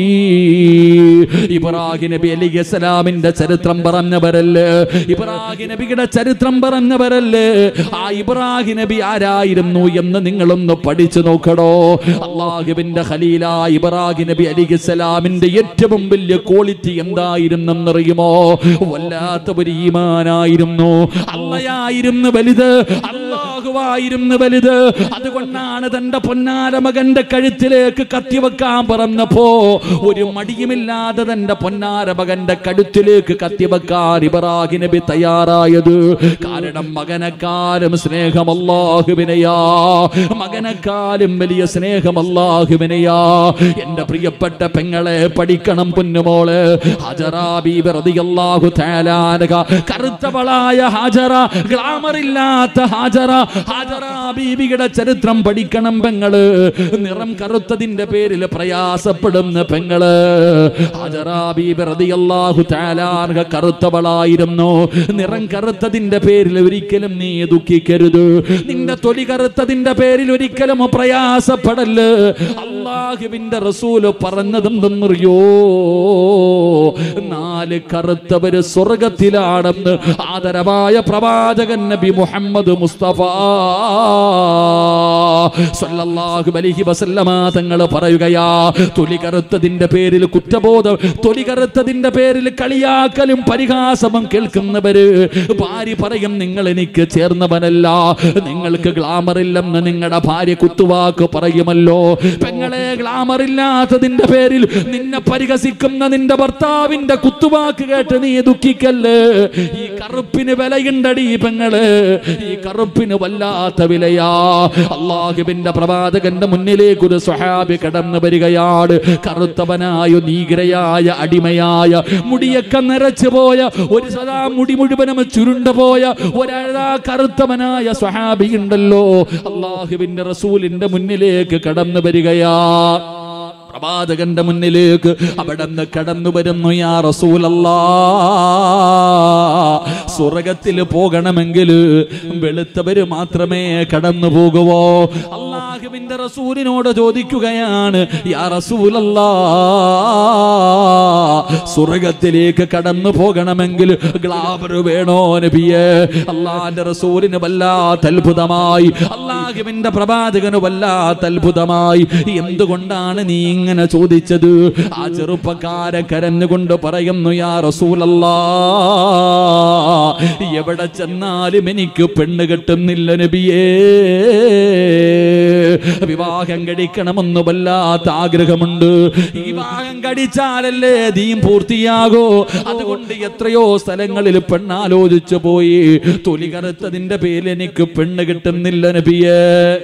ഇബ്രാഹിം നബി അലൈഹി സ്വലാമിന്റെ ചരിത്രം പറഞ്ഞവരല്ലേ ഇബ്രാഹിം നബിയുടെ ചരിത്രം പറഞ്ഞവരല്ലേ ആ ഇബ്രാഹിം നബി ആരായിരുന്നു എന്ന് നിങ്ങളൊന്ന് പഠിച്ചു നോക്കടോ അള്ളാഹുവിന്റെ ഖലീല ഇബ്രാഹിം നബി അലൈഹി സ്വലാമിന്റെ ഏറ്റവും വലിയ ക്വാളിറ്റി എന്തായിരുന്നെന്നറിയുമോ വല്ലാത്ത ഒരു ഈമാനായിരുന്നു അള്ളയായിരുന്നു വലുത് അള്ളാഹുവായിരുന്നു വലുത് അതുകൊണ്ടാണ് തന്റെ പൊന്നാര മകന്റെ കഴുത്തിലേക്ക് കത്തിവെക്കാൻ പറഞ്ഞപ്പോ ഒരു മടിയുമില്ലാതെ തന്റെ പൊന്നാര മകന്റെ കഴുത്തിലേക്ക് കത്തിവെക്കാൻ ഇബ്രാഹിം നബി തയ്യാറായത് കാരണം മകനെക്കാളും സ്നേഹം അല്ലാഹുവിനെയാ മകനെക്കാളും വലിയ സ്നേഹം അല്ലാഹുവിനെയാ എന്റെ പ്രിയപ്പെട്ട പെങ്ങളെ പഠിക്കണം പൊന്നുമോള് ഹജറാ ബീബി റളിയല്ലാഹു തആല അൻഹ കറുത്തവളായ ഹാജറ ഗ്ലാമർ ഇല്ലാത്ത ഹാജറ ഹാജറ ബീബിയുടെ ചരിത്രം പഠിക്കണം പെങ്ങള് നിറം കറുത്തതിന്റെ പേരിൽ പ്രയാസപ്പെടുന്ന പെങ്ങള് ഹാജറ ബീബി റളിയല്ലാഹു തആല അൻഹ കറുത്തവളായിരുന്നു നിറം കറുത്തതിന്റെ പേരിൽ ഒരിക്കലും നീ ദുഃഖിക്കരുത് നിന്റെ തൊലി കറുത്തതിന്റെ പേരിൽ ഒരിക്കലും പ്രയാസപ്പെടല് അള്ളാഹുവിന്റെ റസൂല് പറഞ്ഞതെന്തെന്നറിയോ നാല് കറുത്തവര് സ്വർഗത്തിലാണെന്ന് ആദരവായ പ്രവാചകൻ നബി മുഹമ്മദ് മുസ്തഫ സല്ലല്ലാഹു അലൈഹി വസല്ലമ തങ്ങൾ പറയുകയാ തൊലി കറുത്തതിന്റെ പേരിൽ കുറ്റബോധം തൊലി കറുത്തതിന്റെ പേരിൽ കളിയാക്കലും പരിഹാസവും കേൾക്കുന്നവര് ഭാര്യ പറയും നിങ്ങൾ എനിക്ക് ചേർന്നവനല്ല നിങ്ങൾക്ക് ഗ്ലാമർ ഇല്ലെന്ന് നിങ്ങളുടെ ഭാര്യ കുത്തുവാക്ക് പറയുമല്ലോ പെങ്ങളെ ഗ്ലാമർ ഇല്ലാത്തതിന്റെ പേരിൽ നിന്നെ പരിഹസിക്കുന്ന നിന്റെ ഭർത്താവിന്റെ കുത്തുവാക്ക് കേട്ട് നീ ദുഃഖിക്കല്ലേ ഈ കറുപ്പിന് വിലയുണ്ടടി പെങ്ങള് ഈ കറുപ്പിന് വല്ലാത്ത വിലയാ അള്ളാഹുബിന്റെ പ്രവാചകന്റെ മുന്നിലേക്ക് ഒരു സ്വഹാബി കടന്നു വരികയാണ് കറുത്തവനായ നീഗ്രയായ അടിമയായ മുടിയൊക്കെ നിറച്ചു പോയ ഒരു സദാ മുടി മുഴുവനും ചുരുണ്ട പോയ ഒരാളാ കറുത്തവനായ സ്വഹാബി ഉണ്ടല്ലോ അള്ളാഹുവിന്റെ റസൂലിന്റെ മുന്നിലേക്ക് കടന്നു വരികയാ പ്രവാചകന്റെ മുന്നിലേക്ക് അവിടെ നിന്ന് കടന്നു വരുന്നു യാ റസൂലല്ലാ സ്വർഗത്തിൽ പോകണമെങ്കിൽ വെളുത്തവര് മാത്രമേ കടന്നു പോകുവോ അള്ളാഹുവിന്റെ റസൂലിനോട് ചോദിക്കുകയാണ് യാ റസൂലല്ലാ സ്വർഗത്തിലേക്ക് കടന്നു പോകണമെങ്കിൽ ഗ്ലാബർ വേണോ നബിയെ അള്ളാന്റെ റസൂലിന് വല്ലാത്ത അത്ഭുതമായി അള്ളാഹുവിന്റെ പ്രവാചകന് വല്ലാത്ത അത്ഭുതമായി എന്തുകൊണ്ടാണ് നീ ഇങ്ങനെ ചോദിച്ചത് ആ ചെറുപ്പക്കാരൻ കരഞ്ഞുകൊണ്ട് പറയുന്നു യാ റസൂലല്ലാ എവിടെ ചെന്നാലും എനിക്ക് പെണ്ണ് കെട്ടുന്നില്ല നബിയേ വിവാഹം കഴിക്കണമെന്ന് വല്ലാത്ത ആഗ്രഹമുണ്ട് ഈ വിവാഹം കഴിച്ചാലല്ലേ ദീം പൂർത്തിയാകോ അതുകൊണ്ട് എത്രയോ സ്ഥലങ്ങളിൽ പെണ്ണാലോചിച്ചു പോയി തൊലി കറുത്തതിന്റെ പേരിൽ എനിക്ക് പെണ്ണ് കിട്ടുന്നില്ല നബിയേ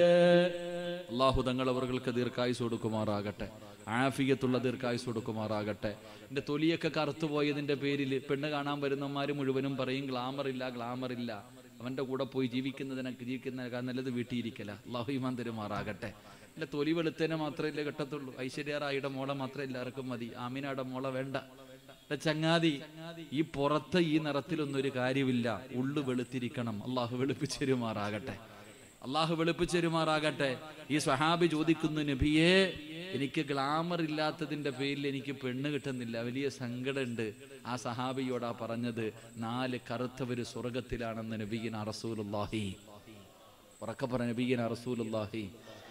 അള്ളാഹു തങ്ങളവർക്ക് ദീർഘായുസ് കൊടുക്കുമാറാകട്ടെ ആഫിയത്തുള്ള ദീർഘായുസ് കൊടുക്കുമാറാകട്ടെ എൻ്റെ തൊലിയൊക്കെ കറുത്തു പോയതിൻ്റെ പേരിൽ പെണ്ണ് കാണാൻ വരുന്നവന്മാർ മുഴുവനും പറയും ഗ്ലാമർ ഇല്ല ഗ്ലാമർ ഇല്ല അവൻ്റെ കൂടെ പോയി ജീവിക്കുന്നതിനൊക്കെ ജീവിക്കുന്നതിനേക്കാൾ നല്ലത് വീട്ടിയിരിക്കല അള്ളാഹു ഇമാൻ തരുമാറാകട്ടെ ഇല്ല തൊലി വെളുത്തേനെ മാത്രമല്ലേ കിട്ടത്തുള്ളൂ ഐശ്വര്യറായിയുടെ മോളെ മാത്രമേ എല്ലാവർക്കും മതി ആമിനയുടെ മോളെ വേണ്ട എടാ ചങ്ങാതി ഈ പുറത്ത് ഈ നിറത്തിലൊന്നും ഒരു കാര്യമില്ല ഉള്ളു വെളുത്തിരിക്കണം അള്ളാഹു വെളുപ്പിച്ചെരുമാറാകട്ടെ അള്ളാഹു വെളുപ്പിച്ചെരുമാറാകട്ടെ ഈ സ്വഹാബി ചോദിക്കുന്നു നബിയെ എനിക്ക് ഗ്ലാമർ ഇല്ലാത്തതിന്റെ പേരിൽ എനിക്ക് പെണ്ണ് കിട്ടുന്നില്ല വലിയ സങ്കടമുണ്ട് ആ സഹാബിയോടാ പറഞ്ഞത് നാല് കറുത്തവര് സ്വർഗത്തിലാണെന്ന് നബീന റസൂലുല്ലാഹി ഉറക്കെ പറ നബീന റസൂലുല്ലാഹി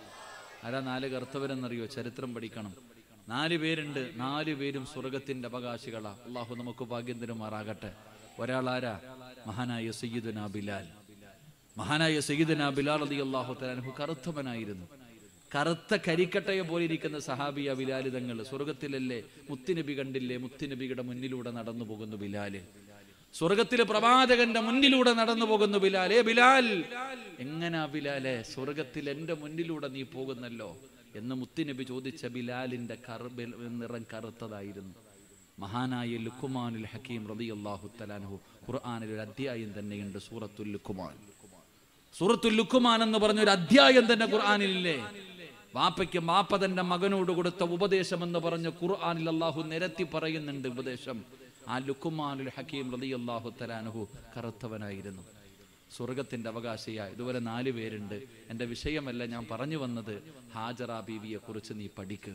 ആരാ നാല് കറുത്തവരെന്നറിയോ ചരിത്രം പഠിക്കണം നാല് പേരുണ്ട് നാല് പേരും സ്വർഗത്തിന്റെ അവകാശികളാ അള്ളാഹു നമുക്ക് ഭാഗ്യം തരുമാറാകട്ടെ ഒരാളാരാ മഹാനായ സയ്യിദുന ബിലാൽ മഹാനായ സയ്യിദുന ബിലാൽ അലി അള്ളാഹു തലാൻഹു കറുത്തവനായിരുന്നു കറുത്ത കരിക്കട്ടയെ പോലെ ഇരിക്കുന്ന സഹാബിയ ബിലാല് തങ്ങൾ സ്വർഗത്തിലല്ലേ മുത്തുനബി കണ്ടില്ലേ മുത്തുനബിയുടെ മുന്നിലൂടെ നടന്നു പോകുന്നു ബിലാല് സ്വർഗത്തിലെ പ്രവാചകന്റെ മുന്നിലൂടെ നടന്നു പോകുന്നു ബിലാൽ ഏ ബിലാൽ എങ്ങനാ ബിലാലെ സ്വർഗത്തിൽ എന്റെ മുന്നിലൂടെ നീ പോകുന്നല്ലോ എന്ന് മുത്തുനബി ചോദിച്ച ബിലാലിന്റെ കറ ബിൽ- നിറം കറുത്തതായിരുന്നു മഹാനായ ലുക്കുമാനുൽ ഹക്കീം റളിയല്ലാഹു തലാൻഹു ഖുർആനിൽ ഒരു അധ്യായം തന്നെയുണ്ട് സൂറത്തുൽ ലുക്കുമാൻ സൂറത്തുൽ ലുക്കുമാൻ എന്ന് പറഞ്ഞ ഒരു അധ്യായം തന്നെ ഖുർആനിലില്ലേ വാപ്പയ്ക്ക് വാപ്പ തന്റെ മകനോട് കൊടുത്ത ഉപദേശം എന്ന് പറഞ്ഞ് ഖുർആനിൽ അള്ളാഹു നിരത്തി പറയുന്നുണ്ട് ഉപദേശം ആ ലുക്കുമാനുൽ ഹക്കീം റളിയല്ലാഹു തലാൻഹു കറുത്തവനായിരുന്നു സ്വർഗത്തിന്റെ അവകാശിയായ ഇതുപോലെ നാല് പേരുണ്ട് എൻ്റെ വിഷയമല്ല ഞാൻ പറഞ്ഞു വന്നത് ഹാജറ ബീവിയെ കുറിച്ച് നീ പഠിക്ക്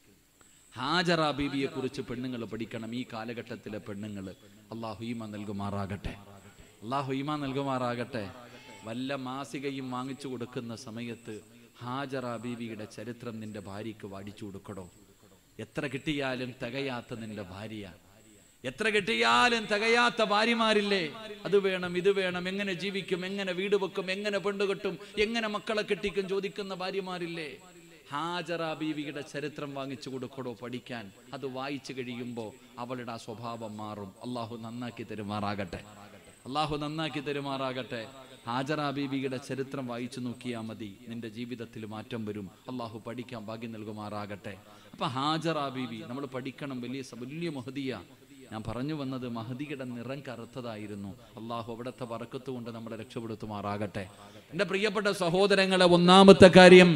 ഹാജറ ബീവിയെ കുറിച്ച് പെണ്ണുങ്ങൾ പഠിക്കണം ഈ കാലഘട്ടത്തിലെ പെണ്ണുങ്ങൾ അള്ളാഹു ഈമ നൽകുമാറാകട്ടെ അള്ളാഹു ഈമ നൽകുമാറാകട്ടെ വല്ല മാസികയും വാങ്ങിച്ചു കൊടുക്കുന്ന സമയത്ത് ഹാജറ ബീവിയുടെ ചരിത്രം നിന്റെ ഭാര്യയ്ക്ക് വാടിച്ചു കൊടുക്കടോ എത്ര കിട്ടിയാലും തികയാത്ത നിന്റെ ഭാര്യ എത്ര കിട്ടിയാലും തികയാത്ത ഭാര്യമാരില്ലേ അത് വേണം ഇത് വേണം എങ്ങനെ ജീവിക്കും എങ്ങനെ വീട് വെക്കും എങ്ങനെ പെണ്ണുകെട്ടും എങ്ങനെ മക്കളെ കെട്ടിക്കും ചോദിക്കുന്ന ഭാര്യമാരില്ലേ ഹാജറ ബീവിയുടെ ചരിത്രം വാങ്ങിച്ചു കൊടുക്കടോ പഠിക്കാൻ അത് വായിച്ചു കഴിയുമ്പോൾ അവളുടെ ആ സ്വഭാവം മാറും അള്ളാഹു നന്നാക്കി തരുമാറാകട്ടെ അള്ളാഹു നന്നാക്കി തരുമാറാകട്ടെ ഹാജറ ബീവിയുടെ ചരിത്രം വായിച്ചു നോക്കിയാൽ മതി നിന്റെ ജീവിതത്തിൽ മാറ്റം വരും അള്ളാഹു പഠിക്കാൻ ഭാഗ്യം നൽകുമാറാകട്ടെ അപ്പൊ ഹാജറ ബീവി നമ്മൾ പഠിക്കണം വലിയ സ- വലിയ മഹദിയ ഞാൻ പറഞ്ഞു വന്നത് മഹദിയുടെ നിറം കറുത്തതായിരുന്നു അള്ളാഹു അവിടുത്തെ വറക്കത്ത് കൊണ്ട് നമ്മളെ രക്ഷപ്പെടുത്തുമാറാകട്ടെ എന്റെ പ്രിയപ്പെട്ട സഹോദരങ്ങളെ ഒന്നാമത്തെ കാര്യം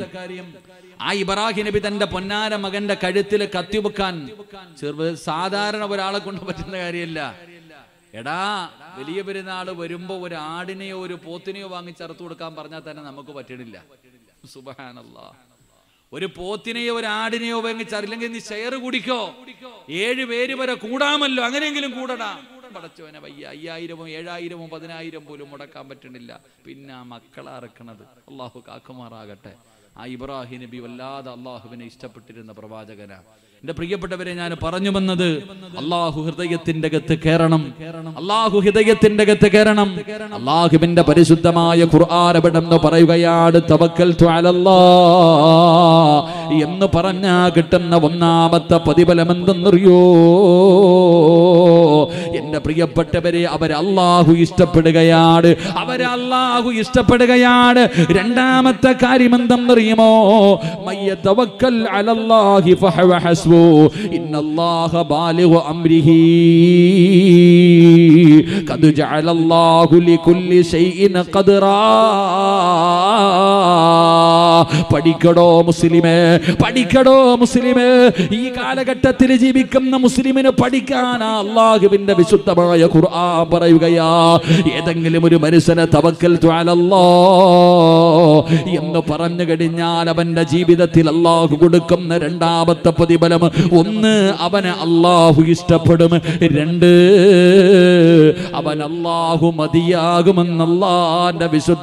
ആ ഇബ്രാഹിം നബി തന്റെ പൊന്നാര മകന്റെ കഴുത്തിൽ കത്തിവെക്കാൻ ചെറു സാധാരണ ഒരാളെ കൊണ്ട് പറ്റുന്ന കാര്യമല്ല എടാ വലിയ പെരുന്നാള് വരുമ്പോ ഒരു ആടിനെയോ ഒരു പോത്തിനെയോ വാങ്ങി ചറുത്തു കൊടുക്കാൻ പറഞ്ഞാൽ തന്നെ നമുക്ക് പറ്റണില്ല സുബഹാനല്ലാ ഒരു പോത്തിനെയോ ഒരു ആടിനെയോ വാങ്ങിച്ചറില്ലെങ്കിൽ നീ ഷെയർ കുടിക്കോ ഏഴ് പേര് വരെ കൂടാമല്ലോ അങ്ങനെയെങ്കിലും കൂടടാ പടച്ചോനെ വയ്യ അയ്യായിരമോ ഏഴായിരമോ പതിനായിരം പോലും മുടക്കാൻ പറ്റണില്ല പിന്നെ ആ മക്കളെ അറക്കണത് അള്ളാഹു കാക്കുമാറാകട്ടെ ആ ഇബ്രാഹിം നബി വല്ലാതെ അള്ളാഹുവിനെ ഇഷ്ടപ്പെട്ടിരുന്ന പ്രവാചകനാ എന്റെ പ്രിയപ്പെട്ടവരെ ഞാൻ പറഞ്ഞു വന്നത് അള്ളാഹു ഹൃദയത്തിന്റെ അകത്ത് കയറണം അള്ളാഹു ഹൃദയത്തിന്റെ അകത്ത് കയറണം അള്ളാഹുവിന്റെ പരിശുദ്ധമായ ഖുർആാനപടം എന്ന് പറയുകയാണ് തവക്കൽ എന്ന് പറഞ്ഞാ കിട്ടുന്ന ഒന്നാമത്തെ പ്രതിഫലം എന്തെന്നറിയോ എന്റെ പ്രിയപ്പെട്ടവരെ അവർ അള്ളാഹു ഇഷ്ടപ്പെടുകയാണ് അവർ അള്ളാഹു ഇഷ്ടപ്പെടുകയാണ് രണ്ടാമത്തെ കാര്യം എന്തെന്നറിയുമോ മയ്യതവക്കൽ അലല്ലാഹി ഫഹവ ഹസ്ബു ഇന്നല്ലാഹ ബാലിഗു അംരിഹി ഖദ് ജഅലല്ലാഹു ലികുല്ലി ഷൈഇൻ ഖദ്റാ പഠിക്കടോ മുസ്ലിമേ പഠിക്കടോ മുസ്ലിമേ ഈ കാലഘട്ടത്തിൽ ജീവിക്കുന്ന മുസ്ലിമിന് പഠിക്കാൻ അള്ളാഹുവിന്റെ വിശുദ്ധമായ ഖുർആൻ പറയുകയാ ഏതെങ്കിലും ഒരു മനുഷ്യനെ തവക്കൽ ത്വാലല്ലോ എന്ന് പറഞ്ഞു കഴിഞ്ഞാൽ അവന്റെ ജീവിതത്തിൽ അള്ളാഹു കൊടുക്കുന്ന രണ്ടാമത്തെ പ്രതിഫലം ഒന്ന് അവന് അള്ളാഹു ഇഷ്ടപ്പെടും രണ്ട് അവൻ അള്ളാഹു മതിയാകുമെന്ന് അള്ളാന്റെ വിശുദ്ധ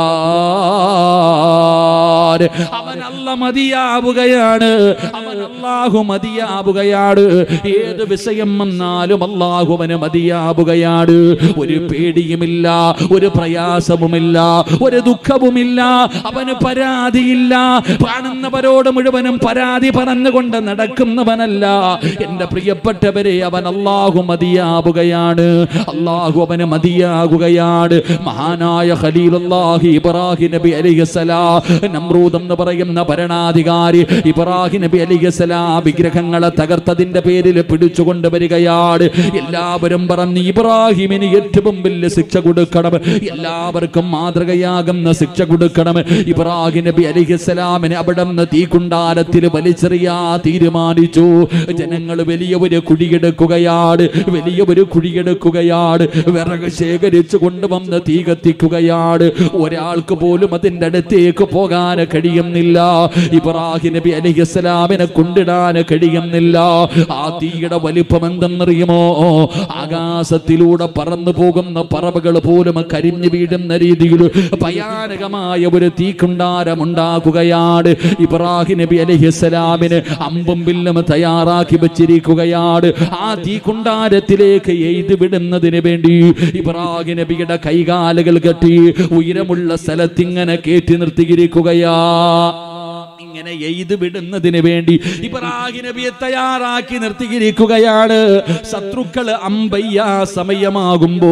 ഖുർആൻ അവൻ അല്ല മതിയാവുകയാണ് അവൻ അള്ളാഹു മതിയാവുകയാണ് ഏത് വിഷയം വന്നാലും അള്ളാഹു അവന് മതിയാവുകയാണ് ഒരു പേടിയുമില്ല ഒരു പ്രയാസവുമില്ല ഒരു ദുഃഖവുമില്ല അവന് പരാതിയില്ല കാണുന്നവരോട് മുഴുവനും പരാതി പറഞ്ഞുകൊണ്ട് നടക്കുന്നവനല്ല എന്റെ പ്രിയപ്പെട്ടവരെ അവൻ അള്ളാഹു മതിയാവുകയാണ് അള്ളാഹു അവന് മതിയാകുകയാണ് മഹാനായ ഖലീലുല്ലാഹി ഇബ്രാഹിം നബി അലിഹസലാ നമ്രൂദ് എന്ന് പറയുന്ന ഭരണാധികാരി ഇബ്രാഹിം നബി അലിഹസലാ വിഗ്രഹങ്ങളെ തകർത്തതിന്റെ പേരിൽ പിടിച്ചുകൊണ്ട് വരികയാണ് എല്ലാവരും പറഞ്ഞു ഇബ്രാഹിമിന് ഏറ്റവും വലിയ ശിക്ഷ കൊടുക്കണം എല്ലാവർക്കും മാതൃകയാകുന്ന ശിക്ഷ കൊടുക്കണം ഇബ്രാഹിം നബി അലിഹസലാമിന് അവിടെ നിന്ന് തീക്കുണ്ടാരത്തിൽ വലിച്ചെറിയാ തീരുമാനിച്ചു ജനങ്ങൾ വലിയ ഒരു കുഴിയെടുക്കുകയാണ് വലിയ ഒരു കുഴിയെടുക്കുകയാണ് വിറക് ശേഖരിച്ചു കൊണ്ടുവന്ന് തീ കത്തിക്കുകയാണ് ഒരാൾക്ക് പോലും അതിന്റെ അടുത്തേക്ക് പോകാൻ കഴിയുന്നില്ല ഇബ്രാഹിം നബി അലിഹസ്സലാമിനെ കൊണ്ടിടാൻ കഴിയുന്നില്ല ആ തീയുടെ വലിപ്പം എന്തെന്നറിയുമോ ആകാശത്തിലൂടെ പറന്നു പോകുന്ന പറവകൾ പോലും കരിഞ്ഞു വീഴുന്ന രീതിയിൽ ഭയാനകമായ ഒരു തീക്കുണ്ടാരം ഉണ്ടാക്കുകയാണ് ഇബ്രാഹിം നബി അലിഹസ്സലാമിന് അമ്പും വില്ലും തയ്യാറാക്കി വെച്ചിരിക്കുകയാണ് ആ തീക്കുണ്ടാരത്തിലേക്ക് എഴുതി വിടുന്നതിന് വേണ്ടി ഇബ്രാഹിം നബിയുടെ കൈകാലുകൾ കെട്ടി ഉയരമുള്ള സ്ഥലത്തിങ്ങനെ കയറ്റി നിർത്തിയിരിക്കുകയാ ഇങ്ങനെ എയ്ത് വിടുന്നതിന് വേണ്ടി ഇബ്രാഹിം നബിയെ തയ്യാറാക്കി നിർത്തിയിരിക്കുകയാണ് ശത്രുക്കൾ അമ്പയ്യ സമയമാകുമ്പോ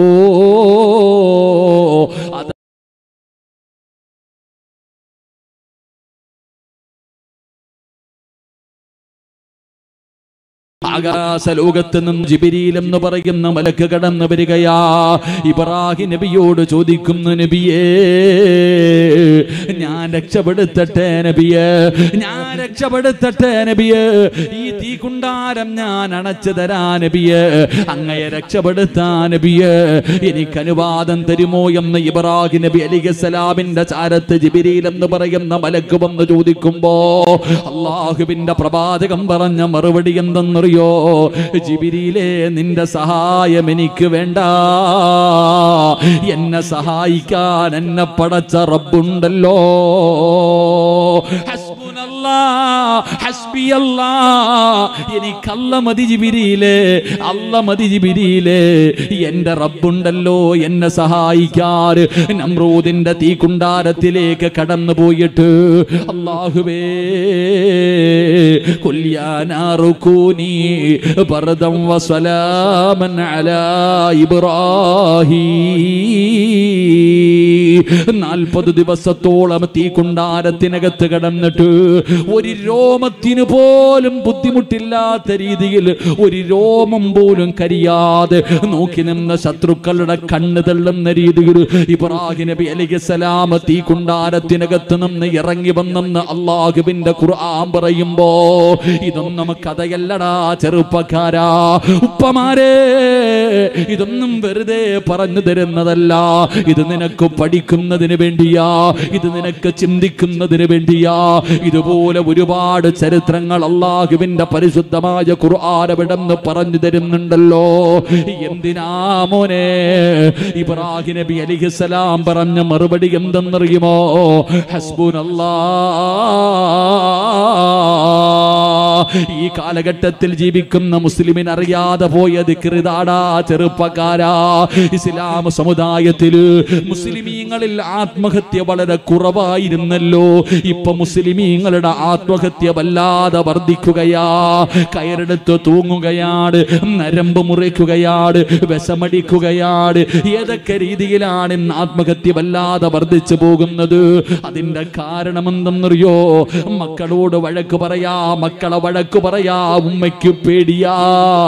അത് ആകാശ ലോകത്ത് നിന്ന് ജിബിരിയിൽ എന്ന് പറയുന്ന മലക്ക് കടന്നു വരികയാ ഇബ്രാഹിം നബിയോട് ചോദിക്കുന്നു നബിയേ ഞാൻ രക്ഷപ്പെടുത്തട്ടെ നബിയേ ഞാൻ രക്ഷപ്പെടുത്തട്ടെ നബിയേ ഈ തീകുണ്ടാരം ഞാൻ അണച്ചു തരാ നബിയേ അങ്ങയെ രക്ഷപ്പെടുത്താ നബിയേ എനിക്ക് അനുവാദം തരുമോ എന്ന് ഇബ്രാഹിം നബി അലിഖലാമിന്റെ ചാരത്ത് ജിബിരിയിൽ എന്ന് പറയുന്ന മലക്ക് വന്ന് ചോദിക്കുമ്പോ അള്ളാഹുവിന്റെ പ്രവാചകം പറഞ്ഞ മറുപടി എന്തെന്നറിയോ ജിബിരിയിലെ നിന്റെ സഹായം എനിക്ക് വേണ്ട എന്നെ സഹായിക്കാൻ എന്നെ പടച്ച റബ്ബുണ്ടല്ലോ ഹസ്ബുനല്ലാ, ഹസ്ബിയല്ലാ. എനിക്കല്ല മതി ജിബിരിയിലെ അല്ല മതി ജിബിരിയിലെ എന്റെ റബ്ബുണ്ടല്ലോ എന്നെ സഹായിക്കാറ് നമ്രൂദിന്റെ തീക്കുണ്ടാരത്തിലേക്ക് കടന്നു പോയിട്ട് അള്ളാഹുവേ കൊല്യാനാറുക്കൂനി ബർദം വസലാമൻ അലാ ഇബ്രാഹീം നാൽപ്പത് ദിവസത്തോളം തീക്കുണ്ടാരത്തിനകത്ത് കടന്നിട്ട് ഒരു രോമത്തിന് പോലും ബുദ്ധിമുട്ടില്ലാത്ത രീതിയിൽ ഒരു രോമം പോലും കരിയാതെ നോക്കി നിന്ന ശത്രുക്കളുടെ കണ്ണ് തള്ളുന്ന രീതിയിൽ ഇബ്രാഹിം നബി അലിഖലാം തീക്കുണ്ടാരത്തിനകത്ത് നിന്ന് ഇറങ്ങി വന്നെന്ന് അള്ളാഹുവിന്റെ ഖുർആൻ പറയുമ്പോ ഇതൊന്നും കഥയല്ലടാ ചെറുപ്പക്കാരാ ഉപ്പമാരെ ഇതൊന്നും വെറുതെ പറഞ്ഞു തരുന്നതല്ല ഇത് നിനക്ക് പഠിക്കുന്നതിന് വേണ്ടിയാ ഇത് നിനക്ക് ചിന്തിക്കുന്നതിന് വേണ്ടിയാ ഇതുപോലെ ഒരുപാട് ചരിത്രങ്ങൾ അള്ളാഹുവിന്റെ പരിശുദ്ധമായ ഖുർആാനവിടെന്ന് പറഞ്ഞു തരുന്നുണ്ടല്ലോ എന്തിനാ മോനെ ഇബ്രാഹിം നബി അലിഹിസലാം പറഞ്ഞ മറുപടി എന്തെന്നറിയുമോ ഹസ്ബുനല്ലാ ഈ കാലഘട്ടത്തിൽ ജീവിക്കുന്ന മുസ്ലിമിന് അറിയാതെ പോയ ദിക്റിതാടാ ചെറുപ്പക്കാരാ ഇസ്ലാം സമുദായത്തിൽ മുസ്ലിമീങ്ങളിൽ ആത്മഹത്യ വളരെ കുറവായിരുന്നല്ലോ ഇപ്പൊ മുസ്ലിമീങ്ങളുടെ ആത്മഹത്യ വല്ലാതെ വർദ്ധിക്കുകയാ കയറെടുത്ത് തൂങ്ങുകയാണ് നരമ്പ് മുറിക്കുകയാണ് വിഷമടിക്കുകയാണ് ഏതൊക്കെ രീതിയിലാണ് ഇന്ന് ആത്മഹത്യ വല്ലാതെ വർദ്ധിച്ചു പോകുന്നത് അതിന്റെ കാരണം എന്തെന്നറിയോ മക്കളോട് വഴക്ക് പറയാ മക്കളെ വഴക്ക് പറയാ ഉമ്മയ്ക്ക് പേടിയാ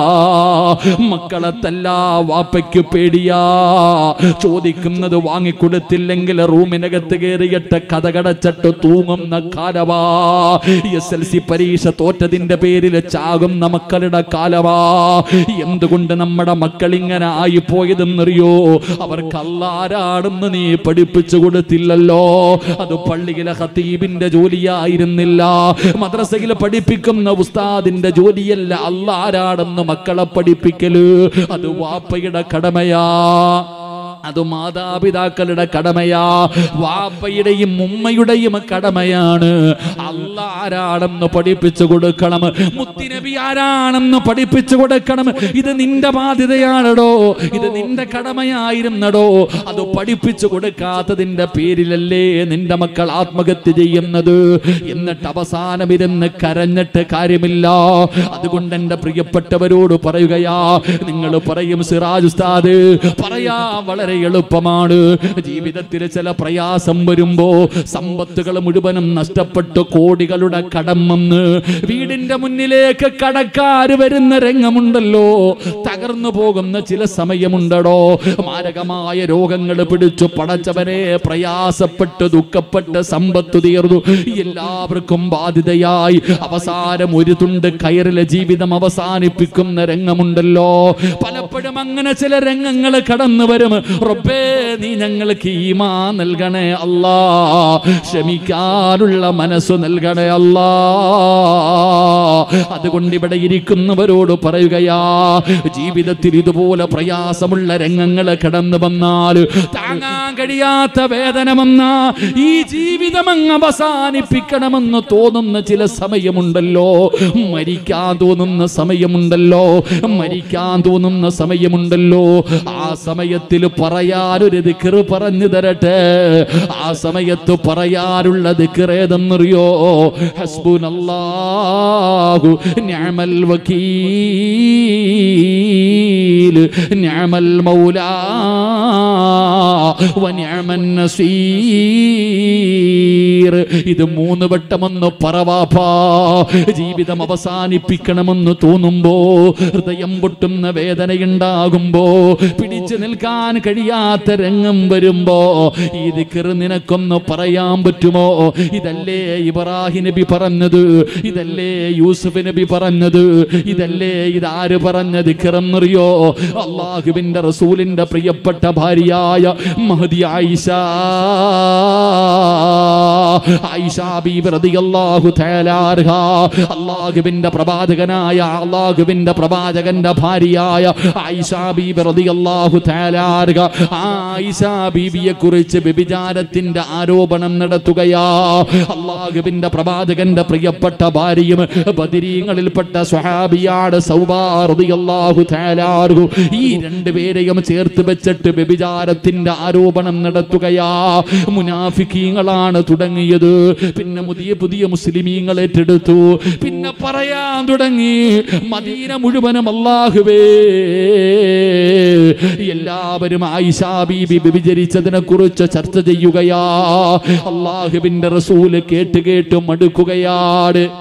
മക്കളെ തല്ലാ വാപ്പയ്ക്ക് പേടിയാ ചോദിക്കുന്നത് വാങ്ങിക്കൊടുത്തില്ലെങ്കിൽ റൂമിനകത്ത് കയറിയിട്ട് കഥകടച്ചിട്ട് തൂങ്ങുന്ന കാലവാ എസ് എൽ സി പരീക്ഷ തോറ്റതിന്റെ പേരിൽ ചാകുന്ന മക്കളുടെ കാലവാ എന്തുകൊണ്ട് നമ്മുടെ മക്കൾ ഇങ്ങനെ ആയി പോയതെന്നറിയോ അവർക്ക് അല്ലാരാണെന്ന് നീ പഠിപ്പിച്ചു കൊടുത്തില്ലല്ലോ അത് പള്ളിയിലെ ഹത്തീബിന്റെ ജോലിയായിരുന്നില്ല മദ്രസയിൽ പഠിപ്പിക്കുന്ന ഉസ്താദിന്റെ ജോലിയല്ല അല്ലാരാണെന്ന് മക്കളെ പഠിപ്പിക്കല് അത് വാപ്പയുടെ കടമയാ അത് മാതാപിതാക്കളുടെ കടമയാ വാപ്പയുടെയും ഉമ്മയുടെയും കടമയാണ് അല്ല ആരാണെന്ന് പഠിപ്പിച്ചു കൊടുക്കണം മുത്തിനബി ആരാണെന്ന് പഠിപ്പിച്ചു കൊടുക്കണം ഇത് നിന്റെ ബാധ്യതയാണടോ ഇത് നിന്റെ കടമയായിരുന്നടോ അത് പഠിപ്പിച്ചു കൊടുക്കാത്തതിന്റെ പേരിലല്ലേ നിന്റെ മക്കൾ ആത്മഹത്യ ചെയ്യുന്നത് എന്നിട്ട് അവസാനം ഇരുന്ന് കരഞ്ഞിട്ട് കാര്യമില്ല അതുകൊണ്ട് എന്റെ പ്രിയപ്പെട്ടവരോട് പറയുകയാ നിങ്ങൾ പറയും സിറാജ് ഉസ്താദ് പറയാ വളരെ എളുപ്പമാണ് ജീവിതത്തിൽ ചില പ്രയാസം വരുമ്പോ സമ്പത്തുകൾ മുഴുവനും നഷ്ടപ്പെട്ട് കോടികളുടെ കടം വന്ന് വീടിന്റെ മുന്നിലേക്ക് കടക്കാര് വരുന്ന രംഗമുണ്ടല്ലോ തകർന്നു പോകുന്ന ചില സമയമുണ്ടടോ മാരകമായ രോഗങ്ങൾ പിടിച്ചു പടച്ചവനെ പ്രയാസപ്പെട്ട് ദുഃഖപ്പെട്ട് സമ്പത്ത് തീർന്നു എല്ലാവർക്കും ബാധ്യതയായി അവസാനം ഒരു തുണ്ട് കയറിലെ ജീവിതം അവസാനിപ്പിക്കുന്ന രംഗമുണ്ടല്ലോ പലപ്പോഴും അങ്ങനെ ചില രംഗങ്ങൾ കടന്നു വരും റബ്ബേ നീ ഞങ്ങൾക്ക് ഈമാ നൽകണേ അല്ലാ ക്ഷമിക്കാനുള്ള മനസ്സ് നൽകണേ അല്ലാ അതുകൊണ്ട് ഇവിടെ ഇരിക്കുന്നവരോട് പറയുകയാ ജീവിതത്തിൽ ഇതുപോലെ പ്രയാസമുള്ള രംഗങ്ങൾ കടന്നു വന്നാൽ താങ്ങാൻ കഴിയാത്ത വേദന വന്ന ഈ ജീവിതം അങ്ങ് അവസാനിപ്പിക്കണമെന്ന് തോന്നുന്ന ചില സമയമുണ്ടല്ലോ മരിക്കാൻ തോന്നുന്ന സമയമുണ്ടല്ലോ മരിക്കാൻ തോന്നുന്ന സമയമുണ്ടല്ലോ ആ സമയത്തിൽ പറയാനൊരു ദിക്കറ് പറഞ്ഞു തരട്ടെ ആ സമയത്ത് പറയാനുള്ള ദിക്കറ് ഏതെന്നറിയോ ഹസ്ബുനല്ലാഹു നിഅമൽ വക്കീൽ നിഅമൽ മൗലാ വനിഅമൻ നസീർ ഇത് മൂന്ന് വട്ടമൊന്ന് പറവാപ്പാ ജീവിതം അവസാനിപ്പിക്കണമെന്ന് തോന്നുമ്പോ ഹൃദയം പൊട്ടുന്ന വേദനയുണ്ടാകുമ്പോ പിടിച്ചു നിൽക്കാൻ കഴിയാത്ത രംഗം വരുമ്പോ ഈ ദിക്കറ് നിനക്കൊന്ന് പറയാൻ പറ്റുമോ ഇതല്ലേ ഇബ്രാഹിം നബി പറഞ്ഞത് ഇതല്ലേ യൂസുഫ് നബി പറഞ്ഞത് ഇതല്ലേ ഇതാര് പറഞ്ഞ ദിക്കറെന്നറിയോ അള്ളാഹുവിന്റെ റസൂലിന്റെ പ്രിയപ്പെട്ട ഭാര്യയായ മഹദി ആയിഷ ആയിഷ ബീബി റളിയല്ലാഹു തആല അൻഹ അള്ളാഹുവിന്റെ പ്രവാചകനായ അള്ളാഹുവിന്റെ പ്രവാചകന്റെ ഭാര്യയായ ആയിഷ ബീബി റളിയല്ലാഹു തആല അൻഹ ആയിഷ ബീബിയെ കുറിച്ച് വ്യഭിചാരത്തിന്റെ ആരോപണം നടത്തുകയാ അള്ളാഹുവിന്റെ പ്രവാചകന്റെ പ്രിയപ്പെട്ട ഭാര്യയും ബദിരീങ്ങളിൽപ്പെട്ട സ്വഹാബിയാണ് സൗബാ റളിയല്ലാഹു തആല അൻഹു ഈ രണ്ടുപേരെയും ചേർത്ത് വെച്ചിട്ട് വ്യഭിചാരത്തിന്റെ ആരോപണം നടത്തുകയാ മുനാഫിക്കീങ്ങളാണ് തുടങ്ങിയത് പിന്നെ പുതിയ പുതിയ മുസ്ലിമീങ്ങൾ ഏറ്റെടുത്തു പിന്നെ പറയാൻ തുടങ്ങി മദീന മുഴുവനും അള്ളാഹുവേ എല്ലാവരും ആയിഷാ ബീബി വ്യഭിചരിച്ചതിനെ കുറിച്ച് ചർച്ച ചെയ്യുകയാ അള്ളാഹുവിന്റെ റസൂല് കേട്ട് കേട്ട് മടുക്കുകയാണ്